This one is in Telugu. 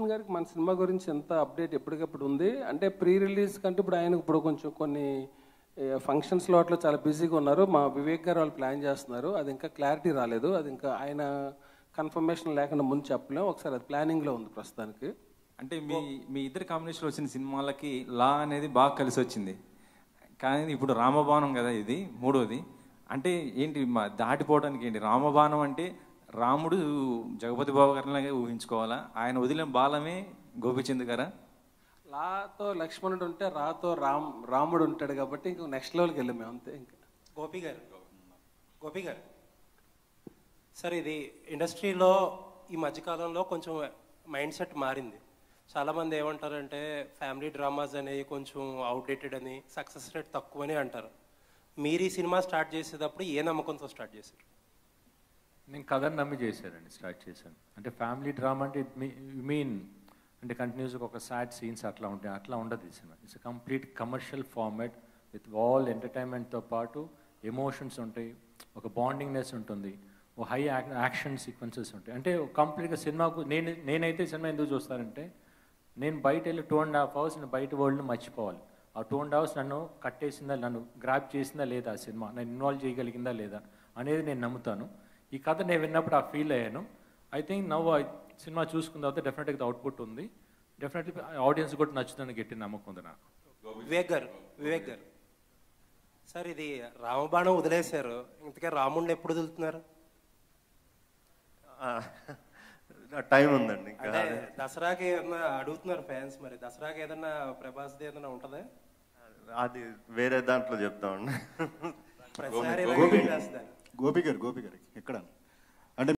కృష్ణ గారికి మన సినిమా గురించి ఎంత అప్డేట్ ఎప్పటికప్పుడు ఉంది అంటే ప్రీ రిలీజ్ కంటే ఇప్పుడు ఆయన ఇప్పుడు కొంచెం కొన్ని ఫంక్షన్స్ లోట్లో చాలా బిజీగా ఉన్నారు మా వివేక్ గారు వాళ్ళు ప్లాన్ చేస్తున్నారు అది ఇంకా క్లారిటీ రాలేదు అది ఇంకా ఆయన కన్ఫర్మేషన్ లేకుండా ముందు చెప్పలేం ఒకసారి అది ప్లానింగ్లో ఉంది ప్రస్తుతానికి అంటే మీ మీ ఇద్దరు కాంబినేషన్ వచ్చిన సినిమాలకి లా అనేది బాగా కలిసి వచ్చింది కానీ ఇప్పుడు రామబాణం కదా ఇది మూడోది అంటే ఏంటి మా దాటిపోవడానికి ఏంటి రామబాణం అంటే రాముడు జగపతి బాబు గారిలాగే ఊహించుకోవాలా ఆయన వదిలిన బాలమే గోపిచంద్ గారా లాతో లక్ష్మణుడు ఉంటే రాతో రామ్ రాముడు ఉంటాడు కాబట్టి ఇంక నెక్స్ట్ లెవెల్కి వెళ్ళాం మేము అంతే ఇంకా గోపి గారు గోపి గారు సార్ ఇది ఇండస్ట్రీలో ఈ మధ్యకాలంలో కొంచెం మైండ్ సెట్ మారింది చాలామంది ఏమంటారంటే ఫ్యామిలీ డ్రామాస్ అనేవి కొంచెం అవుట్డేటెడ్ అని సక్సెస్ రేట్ తక్కువని అంటారు మీరు ఈ సినిమా స్టార్ట్ చేసేటప్పుడు ఏ నమ్మకంతో స్టార్ట్ చేశారు నేను కథను నమ్మి చేశానండి స్టార్ట్ చేశాను అంటే ఫ్యామిలీ డ్రామా అంటే మీన్ అంటే కంటిన్యూస్గా ఒక సాడ్ సీన్స్ అట్లా ఉంటాయి అట్లా ఉండదు ఈ cinema it's complete commercial format with all ఎంటర్టైన్మెంట్తో పాటు ఎమోషన్స్ ఉంటాయి ఒక బాండింగ్నెస్ ఉంటుంది ఓ హై యాక్షన్ సీక్వెన్సెస్ ఉంటాయి అంటే కంప్లీట్గా సినిమాకు నేను నేనైతే సినిమా ఎందుకు చూస్తానంటే నేను బయట వెళ్ళి టూ అండ్ హాఫ్ అవర్స్ నేను బయట వరల్డ్ని మర్చిపోవాలి ఆ టూ అండ్ అవర్స్ నన్ను కట్టేసిందా నన్ను గ్రాప్ చేసిందా లేదా ఆ సినిమా నన్ను ఇన్వాల్వ్ చేయగలిగిందా లేదా అనేది నేను నమ్ముతాను ఈ కథ నేను విన్నప్పుడు ఆ ఫీల్ అయ్యాను ఐ థింక్ నవ్వు సినిమా చూసుకున్న తర్వాత డెఫినెట్గా అవుట్పుట్ ఉంది డెఫినెట్లీ ఆడియన్స్ కూడా నచ్చుతుందని గట్టి నమ్మకం ఉంది నాకు వివేక్ గారు వివేక్ గారు సార్ ఇది రామబాణం వదిలేశారు ఇంతకే రాముడిని ఎప్పుడు వదులుతున్నారు టైం ఉందండి ఇంకా అంటే దసరాకి ఏమన్నా అడుగుతున్నారు ఫ్యాన్స్ మరి దసరాకి ఏదన్నా ప్రభాస్ది ఏదన్నా ఉంటుందా అది వేరే దాంట్లో చెప్తామండి ప్రతిసారి గోపి ఇలాగే చేస్తారు గోపి గారు గోపి గారు ఎక్కడ